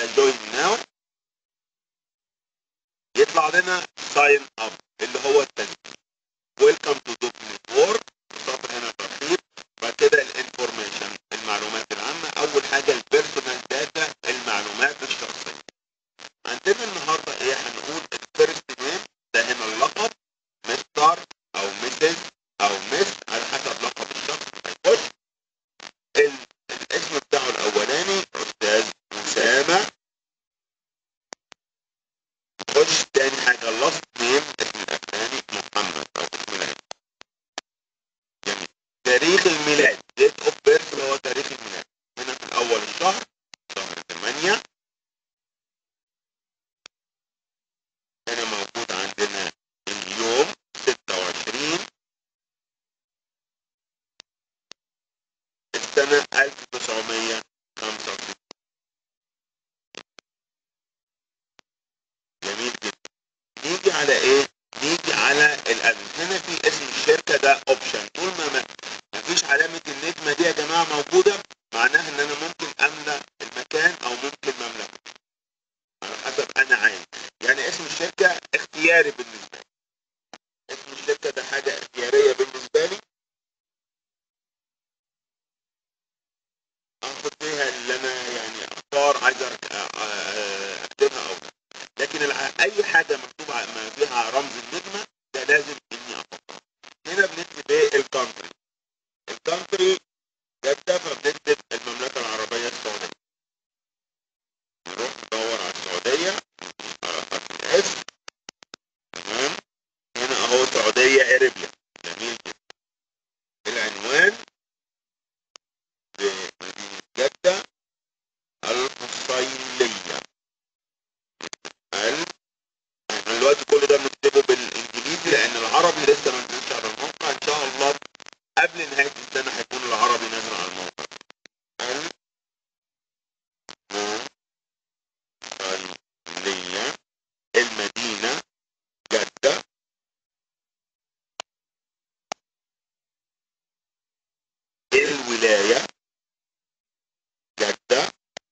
على جوين ناو يطلع لنا ساين اب اللي هو التسجيل ويلكم تو دوت نتورك سطر هنا ترحيب بعد كده الانفورميشن المعلومات العامه اول حاجه البيرسونال داتا المعلومات الشخصيه عندنا النهارده ايه هنقول الفيرست نيم ده هنا اللقب مستر او مسز او مس على حسب لقب الشخص هيخش ال- الاسم بتاعه الاولاني استاذ اسامه خش تاني حاجه اللاست نيم اسم الاخراني محمد او اسم العيله جميل تاريخ الميلاد ديت اوف بيرث اللي هو تاريخ الميلاد هنا في الاول الشهر شهر 8 هنا موجود عندنا اليوم 26 السنة 1965 جميل جدا نيجي على ايه؟ نيجي على الادرس هنا في اسم الشركة ده اوبشن طول ما ما ما فيش علامة النجمة دي يا جماعة موجودة معناها ان انا ممكن املى المكان او ممكن ما املاش على حسب انا عايز يعني اسم الشركة اختياري بالنسبة لي اسم الشركة ده حاجة اختيارية بالنسبة لي اخد فيها اللي انا يعني اختار عايز أرك- أ- أ- اكتبها او لا لكن الع- اي حاجة مكتوب ع- ما فيها رمز النجمة ده لازم اني احطها هنا بنكتب ايه الكونتري الكونتري جدة فبنكتب المملكة العربية السعودية نروح ندور على السعودية على خط الاس تمام هنا اهو سعودية اريبيا جميل جدا العنوان بمدينة جدة القصيلية ال احنا دلوقتي كل ده بنكتبه بالانجليزي لان العربي لسه ما نزلش على الموقع ان شاء الله قبل نهاية السنة هيكون العربي نازل على الموقع ال القصيلية المدينة جدة الولاية جدة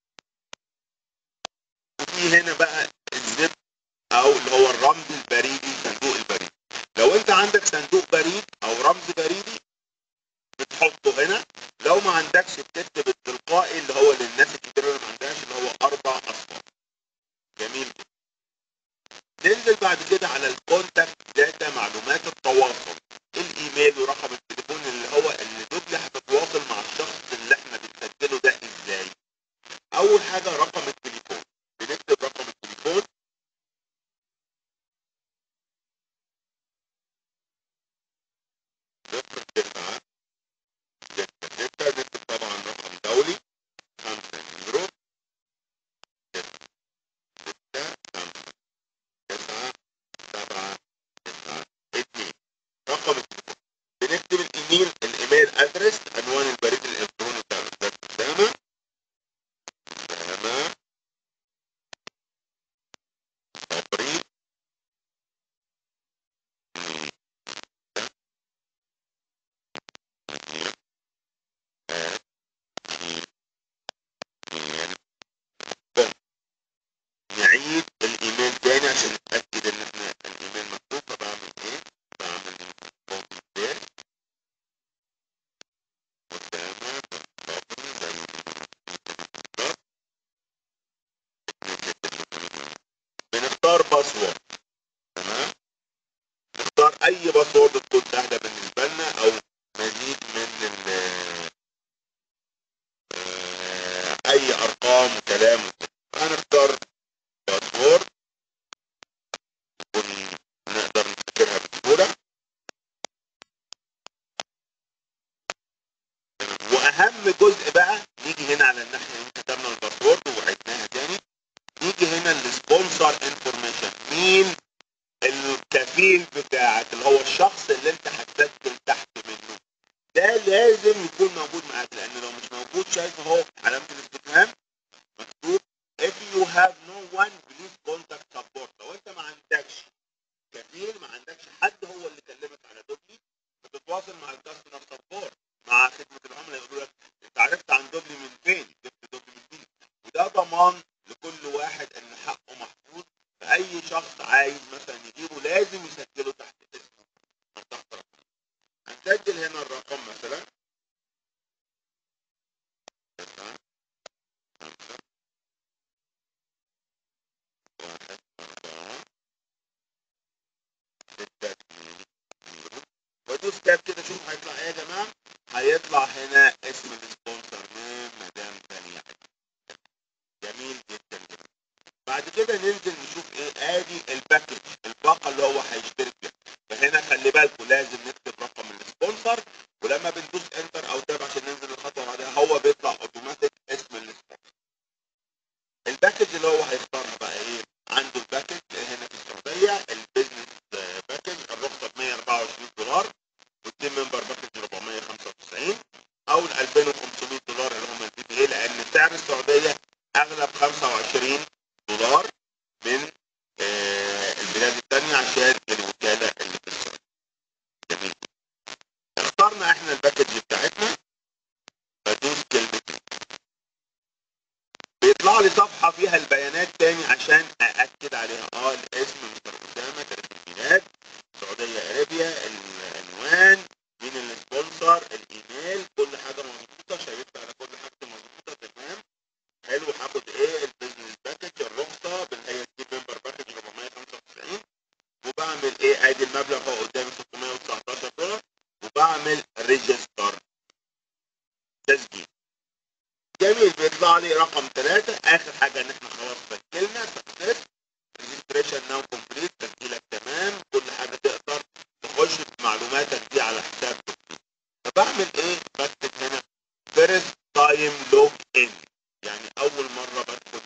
وفي هنا بقى الزب او اللي هو الرمز البريدي صندوق البريد لو انت عندك صندوق بريد او رمز بريدي بتحطه هنا لو ما عندكش بتكتب التلقائي اللي هو للناس الكتير اللي ما عندهاش اللي هو اربع اصفار جميل جدا ننزل بعد كده على الكونتاكت داتا معلومات التواصل الايميل ورقم التليفون اللي هو اللي دول هتتواصل مع الشخص اللي احنا بنسجله ده ازاي اول حاجه رقم التليفون بنكتب رقم التليفون صفر تسعة ستة ستة نكتب طبعا رقم دولي خمسة زيرو ستة ستة خمسة تسعة سبعة تسعة اتنين رقم التليفون بنكتب الايميل الايميل ادرس عنوان البريد الالكتروني بتاع الاستاذ اسامه اسامه صبري نعيد الايميل تاني عشان نتاكد ان احنا الايميل مكتوب فبعمل ايه؟ بعمل كوبي بيست اسامه صبري زي بالظبط بنختار باسورد تمام نختار اي باسورد تكون سهله بالنسبه لنا او مزيد من ال آه، اي ارقام وكلام وكده. هنختار باسورد تكون نقدر نفتكرها بسهوله تمام. واهم جزء بقى نيجي هنا على الناحيه اللي كتبنا الباسورد وعدناها تاني نيجي هنا السبونسر انفورميشن مين الكفيل بتاعك اللي هو الشخص اللي انت هتسجل تحت منه ده لازم يكون موجود معاك لان لو مش موجود شايف اهو علامه الاستفهام مكتوب if you have no one please contact support لو انت ما عندكش كفيل ما عندكش حد هو اللي كلمك على دوبلي بتتواصل مع الكاستمر سبورت مع خدمه العملاء يقولوا لك انت عرفت عن دوبلي من فين؟ جبت دوبلي من فين؟ وده ضمان لكل اي شخص عايز مثلا يجيبه لازم يسجله تحت اسمه أو تحت رقم هنسجل هنا الرقم مثلا تسعة خمسة واحد أربعة ستة اتنين زيرو وادوس تاب كده شوف هيطلع ايه يا جماعة هيطلع هنا اسم السبونسر نيم مدام ثانية جميل جدا جدا بعد كده ننزل نشوف ايه ادي الباكج الباقة اللي هو هيشترك فيها فهنا خلي بالكم لازم نكتب رقم السبونسر ولما بندوس انتر او تاب عشان ننزل الخطوة اللي بعدها هو بيطلع اوتوماتيك اسم السبونسر الباكج اللي هو هيختارها بقى ايه عنده الباكج هنا في السعودية البيزنس باكج الرخصة ب 124 دولار والتيم ممبر باكج 495 او ال 2500 دولار اللي هم البي بي اي لان سعر السعودية اغلب 25 دولار من آه، البلاد الثانية عشان الوكالة اللي في السعودية جميل اخترنا احنا الباكج بتاعتنا بدوس كلمة بيطلع لي صفحة فيها البيانات تاني عشان أأكد عليها اه الاسم مستر أسامة تاريخ الميلاد سعودية أرابيا العنوان مين السبونسر الإيميل كل حاجة مظبوطة شايفت على كل حاجة مظبوطة تمام حلو هاخد ايه البيزنس باكج الرخصة اللي هي التيم ممبر باكج 495 وبعمل ايه ادي المبلغ هو قدامي 619 دولار وبعمل ريجستر تسجيل جميل بيطلع لي رقم ثلاثة آخر حاجة إن إحنا خلاص سجلنا سكسس ريجستريشن ناو كومبليت تسجيلك تمام كل حاجة تقدر تخش بمعلوماتك دي على حساب دكتور فبعمل إيه؟ بكتب هنا فيرست تايم لوج إن يعني أول مرة بدخل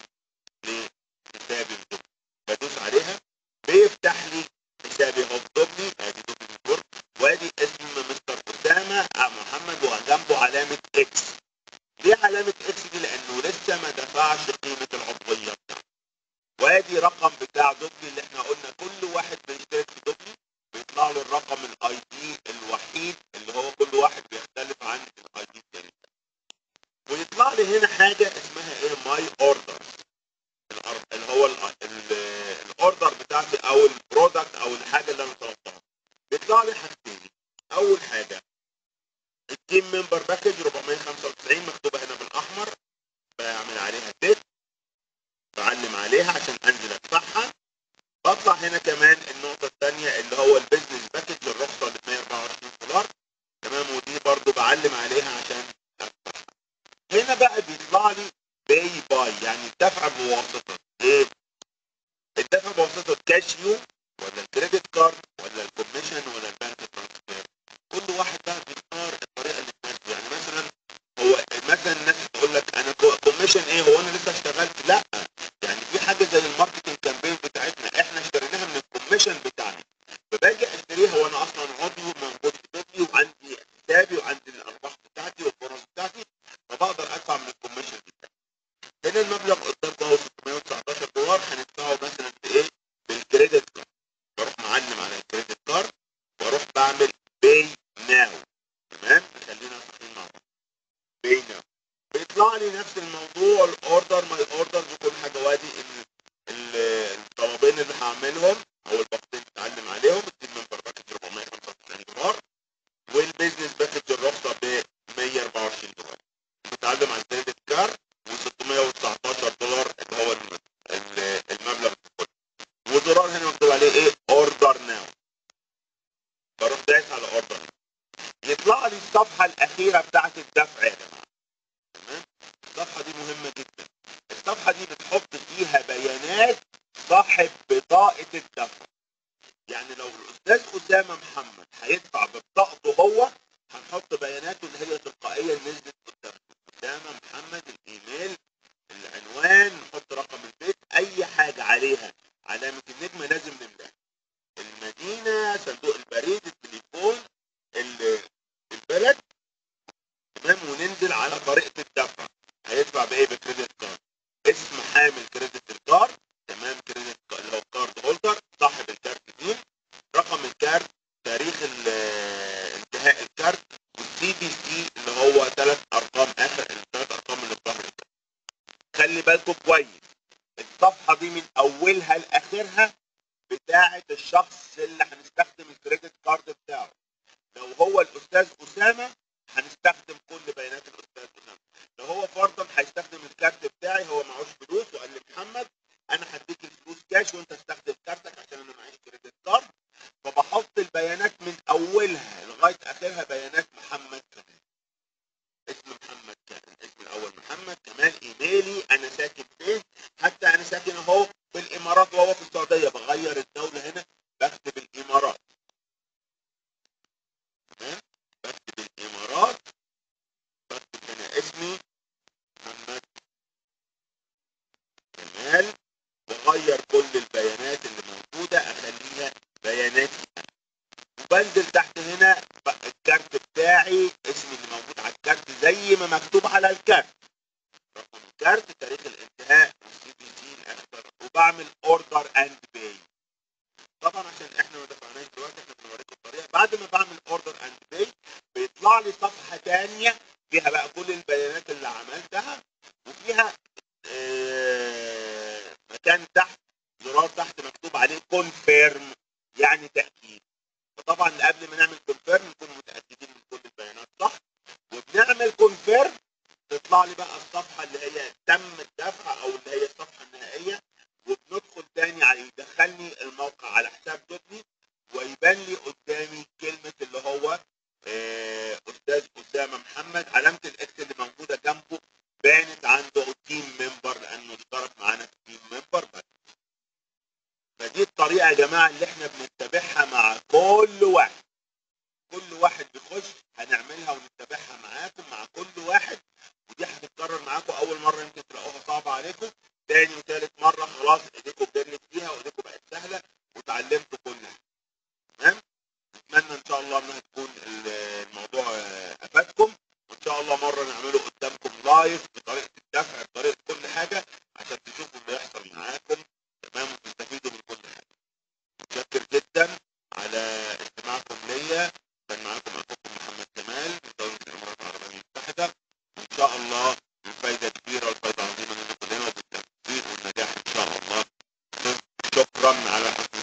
لحسابي في دكتور بدوس عليها بيفتح لي حسابي هو في دوبلي ادي دوبلي نتورك وادي اسم مستر اسامه محمد وجنبه علامه اكس ليه علامة اكس دي؟ لأنه لسه ما دفعش قيمة العضوية بتاعته. وادي رقم بتاع دوبلي اللي احنا قلنا كل واحد بيشترك في دوبلي بيطلع له الرقم الاي دي الوحيد اللي هو كل واحد بيختلف عن الاي دي التاني. ويطلع لي هنا حاجة اسمها ايه؟ ماي اوردر. اللي هو الاوردر بتاعتي او البرودكت او الحاجة اللي انا طلبتها. بيطلع لي حاجتين. أول حاجة التيم ممبر باكج 495 مكتوبه هنا بالاحمر بعمل عليها تك بعلم عليها عشان انزل ادفعها بطلع هنا كمان النقطه الثانيه اللي هو البيزنس باكج الرخصه اللي ب 124 دولار تمام ودي برضو بعلم عليها عشان ادفعها هنا بقى بيطلع لي باي باي يعني الدفع بواسطه ايه الدفع بواسطه كاشيو ولا الكريدت كارد ولا الكوميشن ولا البنك ترانسفير كل واحد بقى بيختار الطريقه اللي تناسبه يعني مثلا هو مثلا الناس تقول لك انا كوميشن ايه هو انا لسه اشتغلت لا يعني في حاجه زي الماركتنج كامبين بتاعتنا احنا اشتريناها من الكوميشن بتاعنا فباجي اشتريها وانا اصلا عضو موجود في بيتي وعندي حسابي وعندي الارباح بتاعتي والفرص بتاعتي فبقدر ادفع من الكوميشن بتاعي هنا المبلغ قدامكم هو 619 دولار هندفعه مثلا بايه؟ بالكريدت كارد بروح معلم على الكريدت كارد واروح بعمل باي ناو تمام خلينا صحيحين مع بعض باي ناو بيطلع لي نفس الموضوع الاوردر ماي اوردرز وكل حاجه وادي ال- ال- الطلبين اللي هعملهم او الباقتين اللي اتعلم عليهم التيم ممبر باكج 495 دولار والبيزنس باكج الرخصه ب 124 دولار بتعلم على الكريدت كارد و619 دولار اللي هو الم- ال- المبلغ كله وزرار هنا مكتوب عليه ايه اوردر ناو بروح دايس على اوردر يطلع لي الصفحه الاخيره بتاعت الدفع يا جماعه تمام الصفحه دي مهمه جدا الصفحه دي بتحط فيها بيانات صاحب بطاقه الدفع يعني لو الاستاذ اسامه محمد هيدفع ببطاقته هو هنحط بياناته اللي هي تلقائيا نزلت قدامنا اسامه محمد الايميل العنوان نحط رقم البيت اي حاجه عليها علامه النجمه لازم نملاها المدينه صندوق البريد التليفون ال- البلد تمام وننزل على طريقه الدفع هيدفع بايه بكريدت كارد اسم حامل كريدت الكارد تمام كريدت كا- اللي هو كارد هولدر صاحب الكارت مين رقم الكارت تاريخ ال- انتهاء الكارت والسي بي سي اللي هو ثلاث ارقام اخر الثلاث ارقام اللي في ظهر الكارت خلي بالكم كويس الصفحه دي من اولها لاخرها بتاعه الشخص اللي هنستخدم الكريدت كارد بتاعه لو هو الاستاذ اسامه هنستخدم كل بيانات الاستاذ اسامه لو هو فرضا هيستخدم الكارت بتاعي هو معهوش فلوس وقال لي محمد انا هديك الفلوس كاش وانت استخدم كارتك عشان انا معيش كريدت كارد فبحط البيانات من اولها لغايه اخرها بيانات محمد كمان اسم محمد كمان اسم الاول محمد كمان ايميلي انا ساكن فين حتى انا ساكن اهو في الامارات وهو في السعوديه بغير الدوله هنا بكتب الامارات تمام بكتب الامارات بكتب هنا اسمي محمد كمال واغير كل البيانات اللي موجوده اخليها بياناتي أنا. وبنزل تحت هنا بقى الكارت بتاعي اسمي اللي موجود على الكارت زي ما مكتوب على الكارت رقم الكارت تاريخ الانتهاء والسي بي سي الاخضر وبعمل اوردر اند باي طبعا عشان احنا ما دفعناش دلوقتي احنا بنوريكم الطريقه بعد ما بعمل اوردر اند باي بيطلع لي صفحه ثانيه فيها بقى كل البيانات اللي عملتها وفيها آه، مكان تحت زرار تحت مكتوب عليه كونفيرم يعني تاكيد فطبعا قبل ما نعمل كونفيرم نكون متاكدين من كل البيانات صح وبنعمل كونفيرم تطلع لي بقى الصفحه اللي هي تم الدفع او اللي هي الصفحه النهائيه وبندخل تاني على يدخلني الموقع على حساب دوتني ويبان لي قدامي كلمه اللي هو آه، استاذ اسامه محمد علامه الاكس اللي موجوده جنبه بانت عنده تيم ممبر لانه اشترك معانا في تيم ممبر بس فدي الطريقه يا جماعه اللي احنا بنتبعها مع كل واحد كل واحد بيخش هنعملها ونتبعها معاكم مع كل واحد ودي هتتكرر معاكم اول مره يمكن تلاقوها صعبه عليكم تاني وتالت مره خلاص ايديكم بترنت فيها وايديكم بقت سهله وتعلمتوا كلها تمام اتمنى ان شاء الله انها تكون ال- الموضوع آه، افادكم وان شاء الله مره نعمله قدامكم لايف بطريقه الدفع بطريقه كل حاجه عشان تشوفوا اللي يحصل معاكم تمام وتستفيدوا من كل حاجه متشكر جدا على استماعكم ليا كان معاكم اخوكم محمد كمال من دوله الامارات العربيه المتحده وان شاء الله الفايده كبيره والفايده عظيمه لنا كلنا وبالتوفيق والنجاح ان شاء الله شكرا على حسن